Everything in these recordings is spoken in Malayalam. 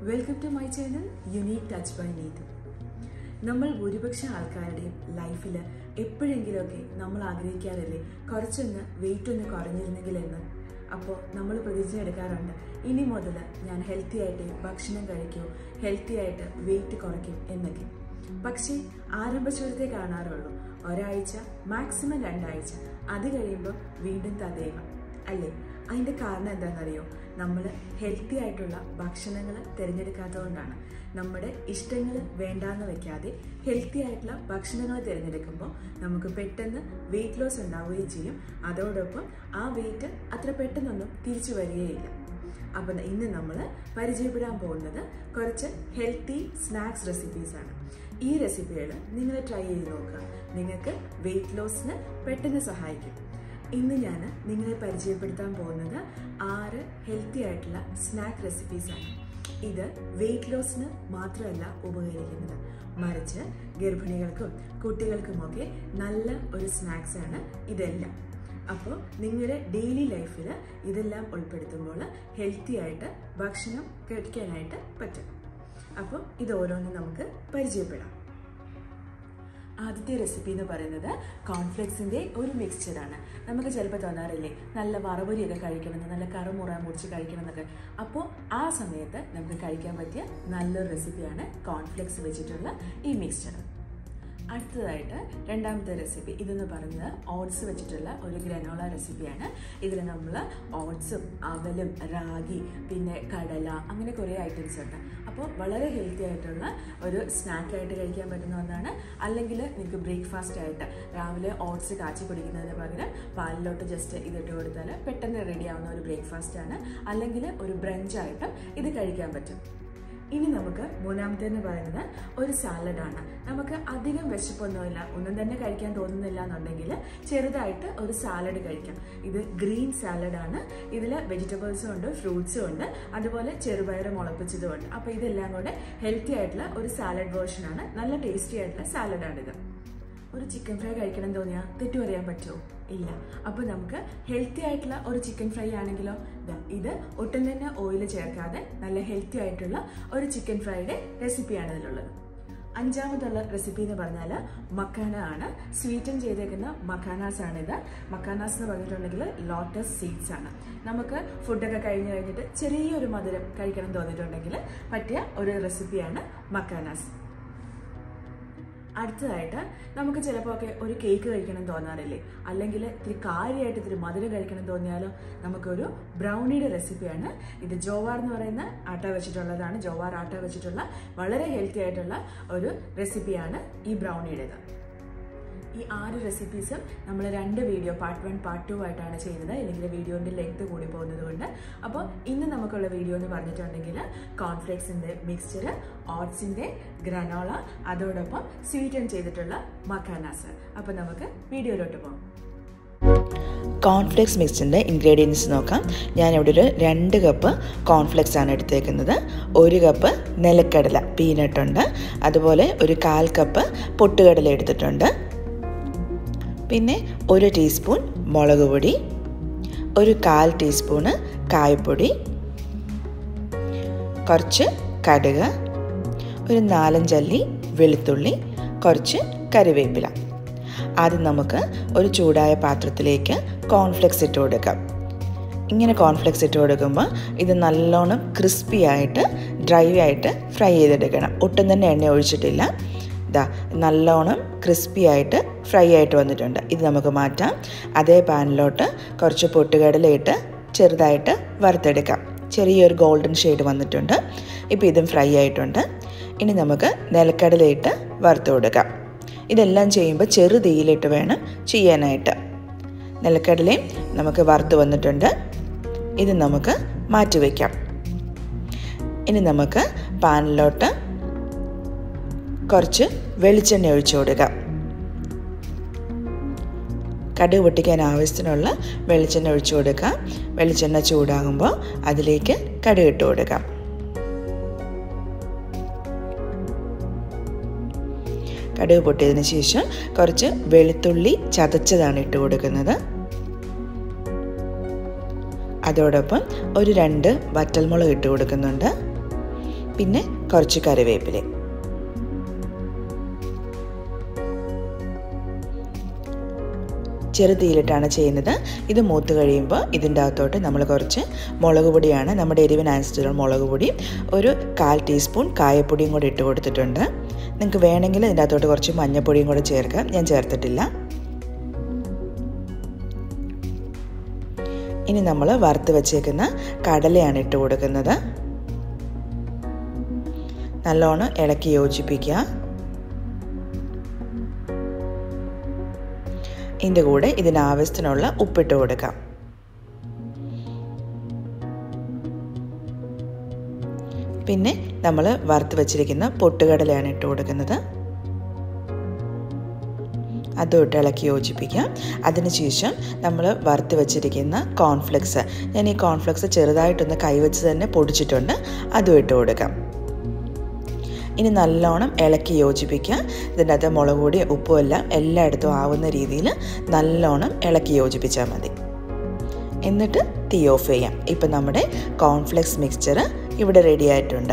Welcome to my channel unique touch by Neetu നമ്മൾ ഭൂരിപക്ഷ ആൾക്കാരുടെയും ലൈഫിൽ എപ്പോഴെങ്കിലുമൊക്കെ നമ്മൾ ആഗ്രഹിക്കാറില്ലേ കുറച്ചൊന്ന് വെയിറ്റ് ഒന്ന് കുറഞ്ഞിരുന്നെങ്കിൽ എന്ന് അപ്പോൾ നമ്മൾ പ്രതീക്ഷ എടുക്കാറുണ്ട് ഇനി മുതൽ ഞാൻ ഹെൽത്തി ആയിട്ട് ഭക്ഷണം കഴിക്കൂ ഹെൽത്തി ആയിട്ട് വെയിറ്റ് കുറയ്ക്കും എന്നൊക്കെ പക്ഷേ ആരംഭച്ചോരത്തെ കാണാറുള്ളൂ ഒരാഴ്ച മാക്സിമം രണ്ടാഴ്ച അത് കഴിയുമ്പോൾ വീണ്ടും തദേകം അല്ലേ അതിൻ്റെ കാരണം എന്താണെന്നറിയോ നമ്മൾ ഹെൽത്തി ആയിട്ടുള്ള ഭക്ഷണങ്ങൾ തിരഞ്ഞെടുക്കാത്തതുകൊണ്ടാണ് നമ്മുടെ ഇഷ്ടങ്ങൾ വേണ്ടാന്ന് വെക്കാതെ ഹെൽത്തി ആയിട്ടുള്ള ഭക്ഷണങ്ങൾ തിരഞ്ഞെടുക്കുമ്പോൾ നമുക്ക് പെട്ടെന്ന് വെയിറ്റ് ലോസ് ഉണ്ടാവുകയും ചെയ്യും അതോടൊപ്പം ആ വെയിറ്റ് അത്ര പെട്ടെന്നൊന്നും തിരിച്ചു വരികയില്ല അപ്പം ഇന്ന് നമ്മൾ പരിചയപ്പെടാൻ പോകുന്നത് കുറച്ച് ഹെൽത്തി സ്നാക്സ് റെസിപ്പീസാണ് ഈ റെസിപ്പികൾ നിങ്ങൾ ട്രൈ ചെയ്ത് നോക്കുക നിങ്ങൾക്ക് വെയിറ്റ് ലോസിന് പെട്ടെന്ന് സഹായിക്കും ഇന്ന് ഞാൻ നിങ്ങളെ പരിചയപ്പെടുത്താൻ പോകുന്നത് ആറ് ഹെൽത്തി ആയിട്ടുള്ള സ്നാക്ക് റെസിപ്പീസാണ് ഇത് വെയിറ്റ് ലോസിന് മാത്രമല്ല ഉപകരിക്കുന്നത് മറിച്ച് ഗർഭിണികൾക്കും കുട്ടികൾക്കുമൊക്കെ നല്ല ഒരു സ്നാക്സ് ആണ് ഇതെല്ലാം അപ്പോൾ നിങ്ങളുടെ ഡെയിലി ലൈഫിൽ ഇതെല്ലാം ഉൾപ്പെടുത്തുമ്പോൾ ഹെൽത്തി ആയിട്ട് ഭക്ഷണം കഴിക്കാനായിട്ട് പറ്റും അപ്പോൾ ഇത് ഓരോന്നും നമുക്ക് പരിചയപ്പെടാം ആദ്യത്തെ റെസിപ്പി എന്ന് പറയുന്നത് കോൺഫ്ലെക്സിൻ്റെ ഒരു മിക്സ്ചറാണ് നമുക്ക് ചിലപ്പോൾ തോന്നാറില്ലേ നല്ല വറവരിയൊക്കെ കഴിക്കണമെന്ന് നല്ല കറുമുറ മുറിച്ച് കഴിക്കണമെന്നൊക്കെ അപ്പോൾ ആ സമയത്ത് നമുക്ക് കഴിക്കാൻ പറ്റിയ നല്ലൊരു റെസിപ്പിയാണ് കോൺഫ്ലെക്സ് വെച്ചിട്ടുള്ള ഈ മിക്സ്ചർ അടുത്തതായിട്ട് രണ്ടാമത്തെ റെസിപ്പി ഇതെന്ന് പറയുന്നത് ഓട്സ് വെച്ചിട്ടുള്ള ഒരു ഗ്രനോള റെസിപ്പിയാണ് ഇതിൽ നമ്മൾ ഓട്സും അവലും റാഗി പിന്നെ കടല അങ്ങനെ കുറേ ഐറ്റംസ് ഉണ്ട് അപ്പോൾ വളരെ ഹെൽത്തി ആയിട്ടുള്ള ഒരു സ്നാക്കായിട്ട് കഴിക്കാൻ പറ്റുന്ന ഒന്നാണ് അല്ലെങ്കിൽ നിങ്ങൾക്ക് ബ്രേക്ക്ഫാസ്റ്റ് ആയിട്ട് രാവിലെ ഓട്സ് കാച്ചി കുടിക്കുന്നതിന് പകരം പാലിലോട്ട് ജസ്റ്റ് ഇതിട്ട് കൊടുത്താൽ പെട്ടെന്ന് റെഡി ആവുന്ന ഒരു ബ്രേക്ക്ഫാസ്റ്റ് ആണ് അല്ലെങ്കിൽ ഒരു ബ്രഞ്ചായിട്ടും ഇത് കഴിക്കാൻ പറ്റും ഇനി നമുക്ക് മൂന്നാമത്തെ എന്ന് പറയുന്നത് ഒരു സാലഡാണ് നമുക്ക് അധികം വിശപ്പൊന്നുമില്ല ഒന്നും തന്നെ കഴിക്കാൻ തോന്നുന്നില്ല എന്നുണ്ടെങ്കിൽ ചെറുതായിട്ട് ഒരു സാലഡ് കഴിക്കാം ഇത് ഗ്രീൻ സാലഡാണ് ഇതിൽ വെജിറ്റബിൾസും ഉണ്ട് ഫ്രൂട്ട്സും ഉണ്ട് അതുപോലെ ചെറുപയർ മുളപ്പിച്ചതും ഉണ്ട് അപ്പോൾ ഇതെല്ലാം കൂടെ ഹെൽത്തി ആയിട്ടുള്ള ഒരു സാലഡ് വേർഷനാണ് നല്ല ടേസ്റ്റി ആയിട്ടുള്ള സാലഡാണിത് ഒരു ചിക്കൻ ഫ്രൈ കഴിക്കണം തോന്നിയാൽ തെറ്റു പറയാൻ പറ്റുമോ ഇല്ല അപ്പോൾ നമുക്ക് ഹെൽത്തി ആയിട്ടുള്ള ഒരു ചിക്കൻ ഫ്രൈ ആണെങ്കിലോ ഇത് ഒട്ടും തന്നെ ഓയിൽ ചേർക്കാതെ നല്ല ഹെൽത്തി ആയിട്ടുള്ള ഒരു ചിക്കൻ ഫ്രൈയുടെ റെസിപ്പിയാണ് ഇതിലുള്ളത് അഞ്ചാമതുള്ള റെസിപ്പി എന്ന് പറഞ്ഞാൽ മക്കാന ആണ് സ്വീറ്റൻ ചെയ്തേക്കുന്ന മക്കാനാസ് ആണിത് മക്കാനാസ് എന്ന് പറഞ്ഞിട്ടുണ്ടെങ്കിൽ ലോട്ടസ് സീഡ്സ് ആണ് നമുക്ക് ഫുഡൊക്കെ കഴിഞ്ഞ് കഴിഞ്ഞിട്ട് ചെറിയൊരു മധുരം കഴിക്കണം തോന്നിയിട്ടുണ്ടെങ്കിൽ പറ്റിയ ഒരു റെസിപ്പിയാണ് മക്കാനാസ് അടുത്തതായിട്ട് നമുക്ക് ചിലപ്പോൾ ഒക്കെ ഒരു കേക്ക് കഴിക്കണം തോന്നാറില്ലേ അല്ലെങ്കിൽ ഇത്തിരി കാര്യമായിട്ട് ഇത്തിരി മധുരം കഴിക്കണം തോന്നിയാലോ നമുക്കൊരു ബ്രൗണിയുടെ റെസിപ്പിയാണ് ഇത് ജോവാർ എന്ന് പറയുന്ന ആട്ട വെച്ചിട്ടുള്ളതാണ് ജോവാർ ആട്ട വെച്ചിട്ടുള്ള വളരെ ഹെൽത്തി ആയിട്ടുള്ള ഒരു റെസിപ്പിയാണ് ഈ ബ്രൗണിയുടേത് ഈ ആറ് റെസിപ്പീസും നമ്മൾ രണ്ട് video part one part two ആയിട്ടാണ് ചെയ്യുന്നത് അല്ലെങ്കിൽ വീഡിയോൻ്റെ ലെങ്ത് കൂടി പോകുന്നത് കൊണ്ട് അപ്പോൾ ഇന്ന് നമുക്കുള്ള വീഡിയോ എന്ന് പറഞ്ഞിട്ടുണ്ടെങ്കിൽ കോൺഫ്ലെക്സിൻ്റെ മിക്സ്ചർ ഓട്സിൻ്റെ ഗ്രനോള അതോടൊപ്പം സ്വീറ്റൻ ചെയ്തിട്ടുള്ള മക്കാനാസ് അപ്പോൾ നമുക്ക് വീഡിയോയിലോട്ട് പോകാം കോൺഫ്ലെക്സ് മിക്സിൻ്റെ ഇൻഗ്രീഡിയൻസ് നോക്കാം ഞാനിവിടെ ഒരു രണ്ട് കപ്പ് കോൺഫ്ലെക്സ് ആണ് എടുത്തേക്കുന്നത് ഒരു കപ്പ് നിലക്കടല പീനട്ട് ഉണ്ട് അതുപോലെ ഒരു കാൽ കപ്പ് പൊട്ടുകടല എടുത്തിട്ടുണ്ട് പിന്നെ ഒരു ടീസ്പൂൺ മുളക് പൊടി ഒരു കാൽ ടീസ്പൂണ് കായപ്പൊടി കുറച്ച് കടുക് ഒരു നാലഞ്ചല്ലി വെളുത്തുള്ളി കുറച്ച് കറിവേപ്പില ആദ്യം നമുക്ക് ഒരു ചൂടായ പാത്രത്തിലേക്ക് കോൺഫ്ലെക്സ് ഇട്ട് കൊടുക്കാം ഇങ്ങനെ കോൺഫ്ലെക്സ് ഇട്ട് കൊടുക്കുമ്പോൾ ഇത് നല്ലോണം ക്രിസ്പി ആയിട്ട് ഡ്രൈ ആയിട്ട് ഫ്രൈ ചെയ്തെടുക്കണം ഒട്ടും തന്നെ എണ്ണ ഒഴിച്ചിട്ടില്ല ഇതാ നല്ലോണം ക്രിസ്പി ആയിട്ട് ഫ്രൈ ആയിട്ട് വന്നിട്ടുണ്ട് ഇത് നമുക്ക് മാറ്റാം അതേ പാനിലോട്ട് കുറച്ച് പൊട്ടുകടലയിട്ട് ചെറുതായിട്ട് വറുത്തെടുക്കാം ചെറിയൊരു ഗോൾഡൻ ഷെയ്ഡ് വന്നിട്ടുണ്ട് ഇപ്പോൾ ഇതും ഫ്രൈ ആയിട്ടുണ്ട് ഇനി നമുക്ക് നിലക്കടലയിട്ട് വറുത്ത് കൊടുക്കാം ഇതെല്ലാം ചെയ്യുമ്പോൾ ചെറു തീയിലിട്ട് വേണം ചെയ്യാനായിട്ട് നിലക്കടലയും നമുക്ക് വറുത്ത് വന്നിട്ടുണ്ട് ഇത് നമുക്ക് മാറ്റി വയ്ക്കാം ഇനി നമുക്ക് പാനിലോട്ട് കുറച്ച് വെളിച്ചെണ്ണ ഒഴിച്ചു കൊടുക്കാം കടുക് പൊട്ടിക്കാൻ ആവശ്യത്തിനുള്ള വെളിച്ചെണ്ണ ഒഴിച്ചു കൊടുക്കാം വെളിച്ചെണ്ണ ചൂടാകുമ്പോൾ അതിലേക്ക് കടുക് ഇട്ട് കൊടുക്കാം കടുക് പൊട്ടിയതിന് ശേഷം കുറച്ച് വെളുത്തുള്ളി ചതച്ചതാണ് ഇട്ട് കൊടുക്കുന്നത് അതോടൊപ്പം ഒരു രണ്ട് വറ്റൽമുളക് ഇട്ട് കൊടുക്കുന്നുണ്ട് പിന്നെ കുറച്ച് കറിവേപ്പില ചെറുതീയിലിട്ടാണ് ചെയ്യുന്നത് ഇത് മൂത്ത് കഴിയുമ്പോൾ ഇതിൻ്റെ അകത്തോട്ട് നമ്മൾ കുറച്ച് മുളക് പൊടിയാണ് നമ്മുടെ എരിവിനനുസരിച്ചുള്ള മുളക് പൊടി ഒരു കാൽ ടീസ്പൂൺ കായപ്പൊടിയും കൂടി ഇട്ട് കൊടുത്തിട്ടുണ്ട് നിങ്ങൾക്ക് വേണമെങ്കിൽ ഇതിൻ്റെ അകത്തോട്ട് കുറച്ച് മഞ്ഞൾപ്പൊടിയും കൂടെ ചേർക്കാം ഞാൻ ചേർത്തിട്ടില്ല ഇനി നമ്മൾ വറുത്ത് വെച്ചേക്കുന്ന കടലയാണ് ഇട്ട് കൊടുക്കുന്നത് നല്ലോണം ഇളക്കി യോജിപ്പിക്കുക ഇതിൻ്റെ കൂടെ ഇതിനാവശ്യത്തിനുള്ള ഉപ്പിട്ട് കൊടുക്കാം പിന്നെ നമ്മൾ വറുത്ത് വെച്ചിരിക്കുന്ന പൊട്ടുകടലയാണ് ഇട്ട് കൊടുക്കുന്നത് അതും ഇട്ട് ഇളക്കി യോജിപ്പിക്കാം അതിനുശേഷം നമ്മൾ വറുത്ത് വെച്ചിരിക്കുന്ന കോൺഫ്ലെക്സ് ഞാൻ ഈ കോൺഫ്ലെക്സ് ചെറുതായിട്ടൊന്ന് കൈവച്ച് തന്നെ പൊടിച്ചിട്ടുണ്ട് അതും ഇട്ട് കൊടുക്കാം ഇനി നല്ലോണം ഇളക്കി യോജിപ്പിക്കുക ഇതിൻ്റെ അകത്ത് മുളക് പൊടി ഉപ്പും എല്ലാം എല്ലായിടത്തും ആവുന്ന രീതിയിൽ നല്ലോണം ഇളക്കി യോജിപ്പിച്ചാൽ മതി എന്നിട്ട് തീ ഓഫ് ചെയ്യാം ഇപ്പം നമ്മുടെ കോൺഫ്ലെക്സ് മിക്സ്ചർ ഇവിടെ റെഡി ആയിട്ടുണ്ട്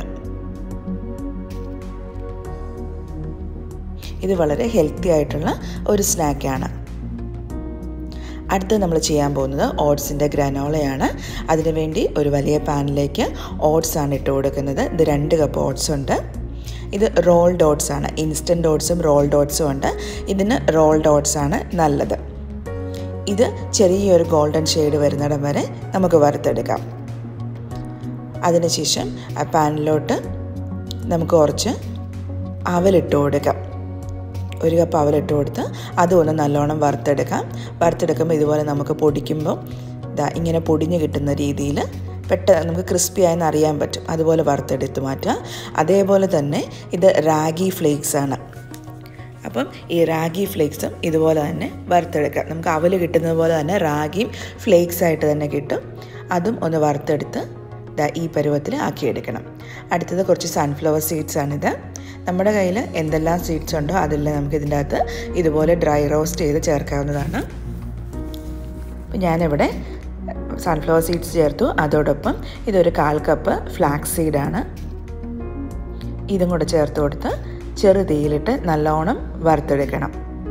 ഇത് വളരെ ഹെൽത്തി ആയിട്ടുള്ള ഒരു സ്നാക്കാണ് അടുത്ത് നമ്മൾ ചെയ്യാൻ പോകുന്നത് ഓട്സിൻ്റെ ഗ്രാനോളയാണ് അതിനുവേണ്ടി ഒരു വലിയ പാനിലേക്ക് ഓട്സ് ആണ് ഇട്ട് കൊടുക്കുന്നത് ഇത് രണ്ട് കപ്പ് ഓട്സ് ഉണ്ട് ഇത് റോൾ ഡോട്ട്സ് ആണ് ഇൻസ്റ്റൻറ്റ് ഓട്സും റോൾ ഡോട്ട്സും ഉണ്ട് ഇതിന് റോൾ ഡോട്ട്സ് ആണ് നല്ലത് ഇത് ചെറിയൊരു ഗോൾഡൻ ഷെയ്ഡ് വരുന്നിടം വരെ നമുക്ക് വറുത്തെടുക്കാം അതിനുശേഷം ആ പാനിലോട്ട് നമുക്ക് കുറച്ച് അവലിട്ട് കൊടുക്കാം ഒരു കപ്പ് അവലിട്ട് കൊടുത്ത് അതും ഒന്ന് നല്ലോണം വറുത്തെടുക്കാം വറുത്തെടുക്കുമ്പോൾ ഇതുപോലെ നമുക്ക് പൊടിക്കുമ്പോൾ ഇതാ ഇങ്ങനെ പൊടിഞ്ഞ് കിട്ടുന്ന രീതിയിൽ പെട്ടെന്ന് നമുക്ക് ക്രിസ്പി ആയെന്ന് അറിയാൻ പറ്റും അതുപോലെ വറുത്തെടുത്ത് മാറ്റുക അതേപോലെ തന്നെ ഇത് റാഗി ഫ്ലേക്സ് ആണ് അപ്പം ഈ റാഗി ഫ്ലേക്സും ഇതുപോലെ തന്നെ വറുത്തെടുക്കാം നമുക്ക് അവൽ കിട്ടുന്നത് പോലെ തന്നെ റാഗിയും ഫ്ലേക്സ് ആയിട്ട് തന്നെ കിട്ടും അതും ഒന്ന് വറുത്തെടുത്ത് ഇതാ ഈ പരുവത്തിൽ ആക്കിയെടുക്കണം അടുത്തത് കുറച്ച് സൺഫ്ലവർ സീഡ്സ് ആണിത് നമ്മുടെ കയ്യിൽ എന്തെല്ലാം സീഡ്സ് ഉണ്ടോ അതെല്ലാം നമുക്ക് ഇതിൻ്റെ അകത്ത് ഇതുപോലെ ഡ്രൈ റോസ്റ്റ് ചെയ്ത് ചേർക്കാവുന്നതാണ് അപ്പം ഞാനിവിടെ സൺഫ്ലവർ സീഡ്സ് ചേർത്തു അതോടൊപ്പം ഇതൊരു കാൽ കപ്പ് ഫ്ലാക്സ് സീഡാണ് ഇതും കൂടെ ചേർത്ത് കൊടുത്ത് ചെറു തീയിലിട്ട് നല്ലോണം വറുത്തെടുക്കണം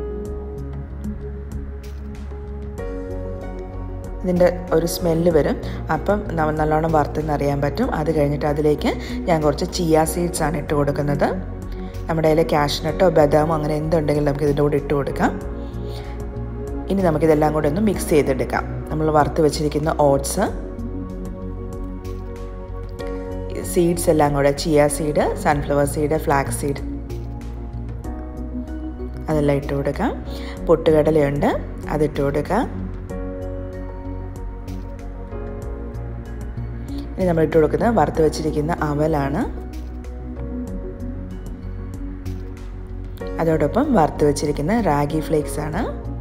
ഇതിൻ്റെ ഒരു സ്മെല്ല് വരും അപ്പം നമ്മൾ നല്ലോണം വറുത്തെന്ന് അറിയാൻ പറ്റും അത് കഴിഞ്ഞിട്ട് അതിലേക്ക് ഞാൻ കുറച്ച് ചിയ സീഡ്സ് ആണ് ഇട്ട് കൊടുക്കുന്നത് നമ്മുടെ കയ്യിൽ കാഷ്നട്ടോ ബദാമോ അങ്ങനെ എന്തുണ്ടെങ്കിലും നമുക്ക് ഇതിൻ്റെ കൂടെ ഇട്ട് കൊടുക്കാം ഇനി നമുക്കിതെല്ലാം കൂടെ ഒന്ന് മിക്സ് ചെയ്തെടുക്കാം നമ്മൾ വറുത്ത് വെച്ചിരിക്കുന്ന ഓട്സ് സീഡ്സ് എല്ലാം കൂടെ chia seed sunflower seed flax seed അതെല്ലാം ഇട്ട് കൊടുക്കാം പൊട്ടുകടലയുണ്ട് അതിട്ട് കൊടുക്കാം ഇനി നമ്മൾ ഇട്ട് കൊടുക്കുന്നത് വറുത്ത് വെച്ചിരിക്കുന്ന അവലാണ് അതോടൊപ്പം വറുത്ത് വെച്ചിരിക്കുന്ന റാഗി ഫ്ലേക്സ് ആണ്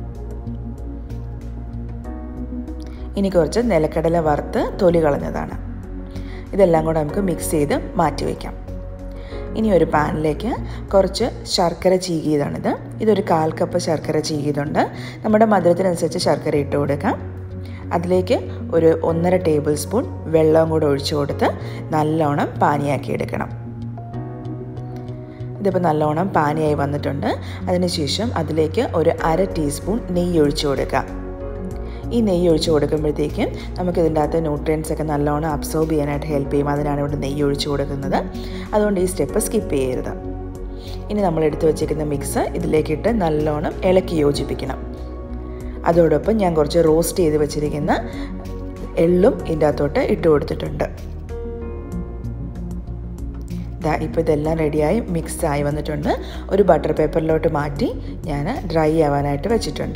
ഇനി കുറച്ച് നിലക്കടല വറുത്ത് തൊലി കളഞ്ഞതാണ് ഇതെല്ലാം കൂടെ നമുക്ക് മിക്സ് ചെയ്ത് മാറ്റി വയ്ക്കാം ഇനി ഒരു പാനിലേക്ക് കുറച്ച് ശർക്കര ചീകിയതാണിത് ഇതൊരു കാൽ കപ്പ് ശർക്കര ചീകിയതുണ്ട് നമ്മുടെ മധുരത്തിനനുസരിച്ച് ശർക്കര ഇട്ട് കൊടുക്കാം അതിലേക്ക് ഒരു ഒന്നര ടേബിൾ സ്പൂൺ വെള്ളം കൂടെ ഒഴിച്ചു കൊടുത്ത് നല്ലോണം പാനിയാക്കി എടുക്കണം ഇതിപ്പോൾ നല്ലോണം പാനിയായി വന്നിട്ടുണ്ട് അതിനുശേഷം അതിലേക്ക് ഒരു അര ടീസ്പൂൺ നെയ്യ് ഒഴിച്ചു കൊടുക്കാം ഈ നെയ്യ് ഒഴിച്ച് കൊടുക്കുമ്പോഴത്തേക്കും നമുക്ക് ഇതിൻ്റെ അകത്ത് ന്യൂട്രിയൻസ് ഒക്കെ നല്ലോണം അബ്സോർബ് ചെയ്യാനായിട്ട് ഹെൽപ്പ് ചെയ്യും അതിനാണ് ഇവിടെ നെയ്യ് ഒഴിച്ച് കൊടുക്കുന്നത് അതുകൊണ്ട് ഈ സ്റ്റെപ്പ് സ്കിപ്പ് ചെയ്യരുത് ഇനി നമ്മൾ എടുത്തു വെച്ചിരിക്കുന്ന മിക്സ് ഇതിലേക്കിട്ട് നല്ലോണം ഇളക്കി യോജിപ്പിക്കണം അതോടൊപ്പം ഞാൻ കുറച്ച് റോസ്റ്റ് ചെയ്ത് വെച്ചിരിക്കുന്ന എള്ളും ഇതിൻ്റെ അകത്തോട്ട് ഇട്ട് കൊടുത്തിട്ടുണ്ട് ഇതാ ഇപ്പോൾ ഇതെല്ലാം റെഡിയായി മിക്സ് ആയി വന്നിട്ടുണ്ട് ഒരു ബട്ടർ പേപ്പറിലോട്ട് മാറ്റി ഞാൻ ഡ്രൈ ആവാനായിട്ട് വെച്ചിട്ടുണ്ട്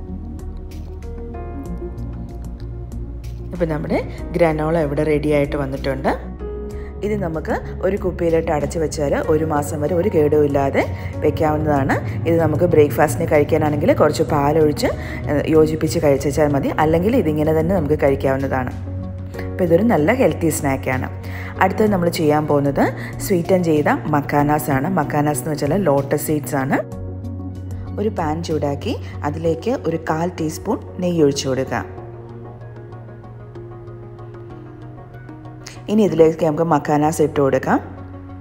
ഇപ്പം നമ്മുടെ ഗ്രനോള ഇവിടെ റെഡി ആയിട്ട് വന്നിട്ടുണ്ട് ഇത് നമുക്ക് ഒരു കുപ്പിയിലിട്ട് അടച്ചു വെച്ചാൽ ഒരു മാസം വരെ ഒരു കേടും ഇല്ലാതെ വെക്കാവുന്നതാണ് ഇത് നമുക്ക് ബ്രേക്ക്ഫാസ്റ്റിന് കഴിക്കാനാണെങ്കിൽ കുറച്ച് പാലൊഴിച്ച് യോജിപ്പിച്ച് കഴിച്ചാൽ മതി അല്ലെങ്കിൽ ഇതിങ്ങനെ തന്നെ നമുക്ക് കഴിക്കാവുന്നതാണ് അപ്പോൾ ഇതൊരു നല്ല ഹെൽത്തി സ്നാക്കാണ് അടുത്തത് നമ്മൾ ചെയ്യാൻ പോകുന്നത് സ്വീറ്റൻ ചെയ്ത മക്കാനാസ് ആണ് മക്കാനാസ് എന്ന് വെച്ചാൽ ലോട്ടസ് സീഡ്സ് ആണ് ഒരു പാൻ ചൂടാക്കി അതിലേക്ക് ഒരു കാൽ ടീസ്പൂൺ നെയ്യ് ഒഴിച്ചു കൊടുക്കുക ഇനി ഇതിലേക്ക് നമുക്ക് മക്കാനാസ് ഇട്ട് കൊടുക്കാം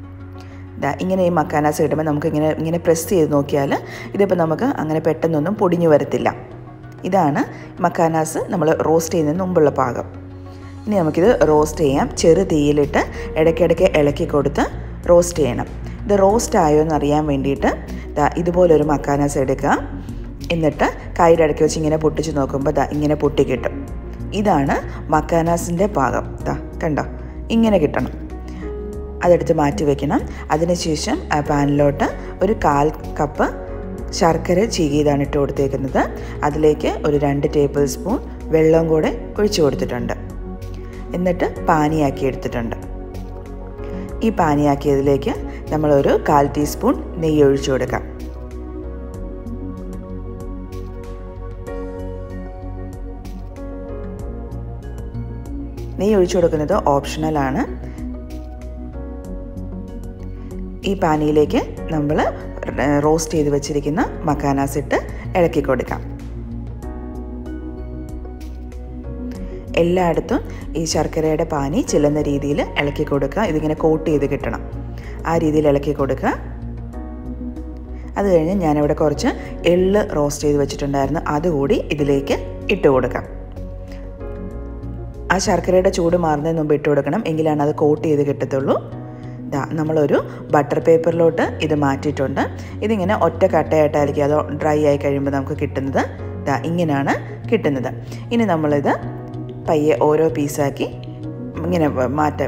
ദാ ഇങ്ങനെ ഈ മക്കാനാസ് ഇടുമ്പോൾ നമുക്ക് ഇങ്ങനെ ഇങ്ങനെ പ്രസ് ചെയ്ത് നോക്കിയാൽ ഇതിപ്പോൾ നമുക്ക് അങ്ങനെ പെട്ടെന്നൊന്നും പൊടിഞ്ഞു വരത്തില്ല ഇതാണ് മക്കാനാസ് നമ്മൾ റോസ്റ്റ് ചെയ്യുന്നതിന് മുമ്പുള്ള പാകം ഇനി നമുക്കിത് റോസ്റ്റ് ചെയ്യാം ചെറു തീയിലിട്ട് ഇടയ്ക്കിടയ്ക്ക് ഇളക്കി കൊടുത്ത് റോസ്റ്റ് ചെയ്യണം ഇത് റോസ്റ്റ് ആയോ എന്ന് അറിയാൻ വേണ്ടിയിട്ട് ദാ ഇതുപോലൊരു മക്കാനാസ് എടുക്കുക എന്നിട്ട് കയ്യുടെ ഇടയ്ക്ക് വെച്ച് ഇങ്ങനെ പൊട്ടിച്ച് നോക്കുമ്പോൾ ദാ ഇങ്ങനെ പൊട്ടി കിട്ടും ഇതാണ് മക്കാനാസിൻ്റെ പാകം ദാ കണ്ടോ ഇങ്ങനെ കിട്ടണം അതെടുത്ത് മാറ്റി വെക്കണം അതിനുശേഷം ആ പാനിലോട്ട് ഒരു കാൽ കപ്പ് ശർക്കര ചീകിയതാണ് ഇട്ട് കൊടുത്തേക്കുന്നത് അതിലേക്ക് ഒരു രണ്ട് ടേബിൾ സ്പൂൺ വെള്ളം കൂടെ ഒഴിച്ചു കൊടുത്തിട്ടുണ്ട് എന്നിട്ട് പാനിയാക്കി എടുത്തിട്ടുണ്ട് ഈ പാനിയാക്കിയതിലേക്ക് നമ്മളൊരു കാൽ ടീസ്പൂൺ നെയ്യ് ഒഴിച്ചു കൊടുക്കാം നെയ്യ് ഒഴിച്ചു കൊടുക്കുന്നത് ഓപ്ഷണലാണ് ഈ പാനിയിലേക്ക് നമ്മൾ റോസ്റ്റ് ചെയ്ത് വെച്ചിരിക്കുന്ന മക്കാനാസ് ഇട്ട് ഇളക്കി കൊടുക്കാം എല്ലായിടത്തും ഈ ശർക്കരയുടെ പാനി ചെല്ലുന്ന രീതിയിൽ ഇളക്കി കൊടുക്കുക ഇതിങ്ങനെ കോട്ട് ചെയ്ത് കിട്ടണം ആ രീതിയിൽ ഇളക്കി കൊടുക്കുക അത് കഴിഞ്ഞ് ഞാനിവിടെ കുറച്ച് എള്ള് റോസ്റ്റ് ചെയ്ത് വെച്ചിട്ടുണ്ടായിരുന്നു അതുകൂടി ഇതിലേക്ക് ഇട്ട് കൊടുക്കാം ആ ശർക്കരയുടെ ചൂട് മാറുന്നതിന് മുമ്പ് ഇട്ട് കൊടുക്കണം എങ്കിലാണ് അത് കോട്ട് ചെയ്ത് കിട്ടത്തുള്ളൂ ദാ നമ്മളൊരു ബട്ടർ പേപ്പറിലോട്ട് ഇത് മാറ്റിയിട്ടുണ്ട് ഇതിങ്ങനെ ഒറ്റ കട്ടയായിട്ടായിരിക്കും അത് ഡ്രൈ ആയി കഴിയുമ്പോൾ നമുക്ക് കിട്ടുന്നത് ദാ ഇങ്ങനെയാണ് കിട്ടുന്നത് ഇനി നമ്മളിത് പയ്യെ ഓരോ പീസാക്കി ഇങ്ങനെ മാറ്റാം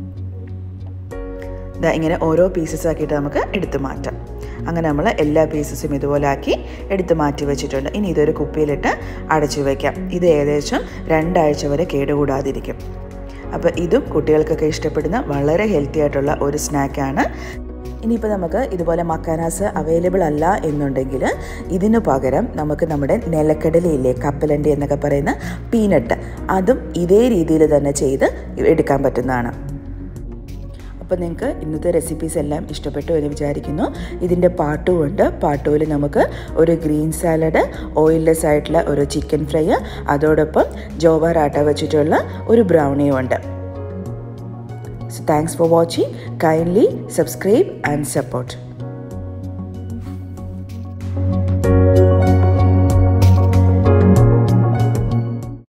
ഇതാ ഇങ്ങനെ ഓരോ പീസസ് ആക്കിയിട്ട് നമുക്ക് എടുത്ത് മാറ്റാം അങ്ങനെ നമ്മൾ എല്ലാ പീസസും ഇതുപോലെ ആക്കി എടുത്ത് മാറ്റി വെച്ചിട്ടുണ്ട് ഇനി ഇതൊരു കുപ്പിയിലിട്ട് അടച്ചു വയ്ക്കാം ഇത് ഏകദേശം രണ്ടാഴ്ച വരെ കേടുകൂടാതിരിക്കും അപ്പോൾ ഇതും കുട്ടികൾക്കൊക്കെ ഇഷ്ടപ്പെടുന്ന വളരെ ഹെൽത്തി ആയിട്ടുള്ള ഒരു സ്നാക്കാണ് ഇനിയിപ്പോൾ നമുക്ക് ഇതുപോലെ മക്കാനാസ് അവൈലബിൾ അല്ല എന്നുണ്ടെങ്കിൽ ഇതിനു പകരം നമുക്ക് നമ്മുടെ നിലക്കടലയില്ലേ കപ്പലണ്ടി എന്നൊക്കെ പറയുന്ന പീനട്ട് അതും ഇതേ രീതിയിൽ തന്നെ ചെയ്ത് എടുക്കാൻ പറ്റുന്നതാണ് അപ്പോൾ നിങ്ങൾക്ക് ഇന്നത്തെ റെസിപ്പീസ് എല്ലാം ഇഷ്ടപ്പെട്ടു എന്ന് വിചാരിക്കുന്നു ഇതിൻ്റെ പാട്ടും ഉണ്ട് പാട്ടുവിൽ നമുക്ക് ഒരു ഗ്രീൻ സാലഡ് ഓയിൽലെസ് ആയിട്ടുള്ള ഒരു ചിക്കൻ ഫ്രൈ അതോടൊപ്പം ജോവാർ ആട്ട വെച്ചിട്ടുള്ള ഒരു ബ്രൗണിയും ഉണ്ട് So thanks for watching. Kindly subscribe and support.